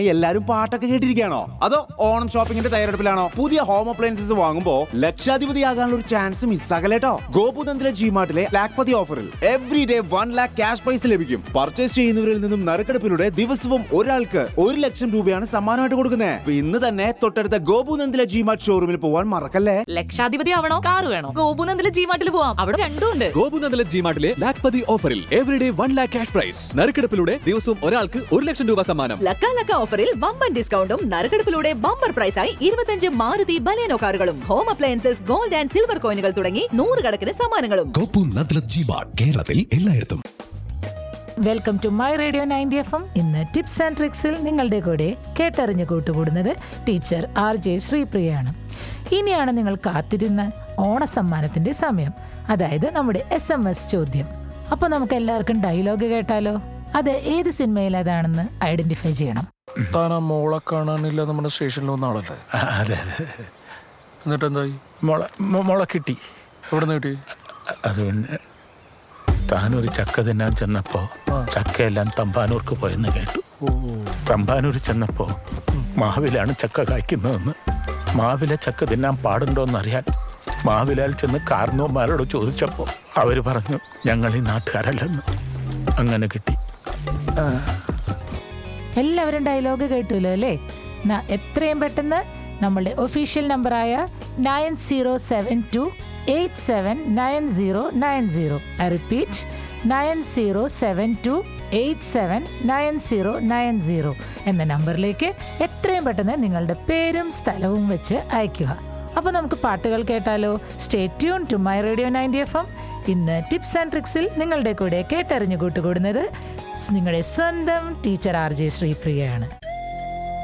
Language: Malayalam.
എല്ലാരും പാട്ടൊക്കെ കേട്ടിരിക്കുകയാണോ അതോ ഓണം ഷോപ്പിംഗിന്റെ തയ്യാറെടുപ്പിലാണോ പുതിയ ഹോം അപ്ലയൻസസ് വാങ്ങുമ്പോ ലക്ഷാധിപതിയാകാനുള്ള ഒരു ചാൻസ് മിസ്സാകലേട്ടോ ഗോപുനന്ദിലെ ജിമാർട്ടിലെ ലാക്പതി ഓഫറിൽ every day one lakh cash prize ലഭിക്കും പർച്ചേസ് ചെയ്യുന്നവരിൽ നിന്നും നറുക്കെടുപ്പിലൂടെ ദിവസവും ഒരാൾക്ക് ഒരു ലക്ഷം രൂപയാണ് സമ്മാനമായിട്ട് കൊടുക്കുന്നത് അപ്പൊ ഇന്ന് തന്നെ തൊട്ടടുത്ത ഗോപുനന്ദിലെ ജിമാർട്ട് ഷോറൂമിൽ പോവാൻ മറക്കല്ലേ ലക്ഷാധിപതി ആവണോ കാറ് വേണോ ഗോപുനന്ദിലെ ജീമാട്ടിൽ പോവാം അവിടെ രണ്ടും ഉണ്ട് ഗോപുനന്ദല ജിമാർട്ടിലെ ലാക്പതി ഓഫറിൽ every day one lakh cash prize നറുക്കെടുപ്പിലൂടെ ദിവസവും ഒരാൾക്ക് ഒരു ലക്ഷം രൂപ സമ്മാനം ലക്ക ലക്ക ഓഫറിൽ വമ്പൻ ഡിസ്കൗണ്ടും നറുക്കെടുപ്പിലൂടെ ബമ്പർ പ്രൈസായി ഇരുപത്തഞ്ച് മാരുതി ബലേനോ കാറുകളും home appliances gold and silver കോയിനുകൾ തുടങ്ങി നൂറുകണക്കിന് സമ്മാനങ്ങളും കോപ്പു നദ്ല ജിമാർട്ട് കേരളത്തിൽ എല്ലായിടത്തും welcome to my radio ninety F M ഇന്ന് ടിപ്സ് ആൻഡ് ട്രിക്സിൽ നിങ്ങളുടെ കൂടെ കേട്ടറിഞ്ഞു കൂട്ടുകൂടുന്നത് ടീച്ചർ ആർ ജെ ശ്രീപ്രിയയാണ് ഇനിയാണ് നിങ്ങൾ കാത്തിരുന്ന ഓണസമ്മാനത്തിന്റെ സമയം അതായത് നമ്മുടെ എസ് എം എസ് ചോദ്യം അപ്പോൾ നമുക്ക് എല്ലാവർക്കും ഡയലോഗ് കേട്ടാലോ അത് ഏത് സിനിമയിൽ അതാണെന്ന് ഐഡന്റിഫൈ ചെയ്യണം താൻ ആ മോളെ കാണാനില്ല നമ്മുടെ സ്റ്റേഷനിൽ വന്ന ആളല്ലേ അതെ അതെ എന്നിട്ട് എന്തായി മുള മു- മുള കിട്ടി എവിടെ നിന്ന് കിട്ടി അത് പിന്നെ താനൊരു ചക്ക തിന്നാൻ ചെന്നപ്പോ ചക്കയെല്ലാം തമ്പാനൂർക്ക് പോയെന്ന് കേട്ടു തമ്പാനൂർ ചെന്നപ്പോ മാവിലാണ് ചക്ക കായ്ക്കുന്നതെന്ന് മാവിലെ ചക്ക തിന്നാൻ പാടുണ്ടോന്നറിയാൻ മാവിലാൽ ചെന്ന് കാരണവന്മാരോട് ചോദിച്ചപ്പോ അവര് പറഞ്ഞു ഞങ്ങൾ ഈ നാട്ടുകാരല്ലെന്ന് അങ്ങനെ കിട്ടി എല്ലാവരും ഡയലോഗ് കേട്ടുല്ലോ അല്ലേ ന- എത്രയും പെട്ടെന്ന് നമ്മളുടെ ഒഫീഷ്യൽ നമ്പറായ nine zero seven two eight seven nine zero nine zero I repeat nine zero seven two eight seven nine zero nine zero എന്ന നമ്പറിലേക്ക് എത്രയും പെട്ടെന്ന് നിങ്ങളുടെ പേരും സ്ഥലവും വെച്ച് അയയ്ക്കുക അപ്പോൾ നമുക്ക് പാട്ടുകൾ കേട്ടാലോ stay tune to my radio ninety F M ഇന്ന് ടിപ്സ് ആൻഡ് ട്രിക്സിൽ നിങ്ങളുടെ കൂടെ കേട്ടറിഞ്ഞു കൂട്ടുകൂടുന്നത് നിങ്ങളുടെ സ്വന്തം ടീച്ചർ ആർ ജെ ശ്രീപ്രിയയാണ്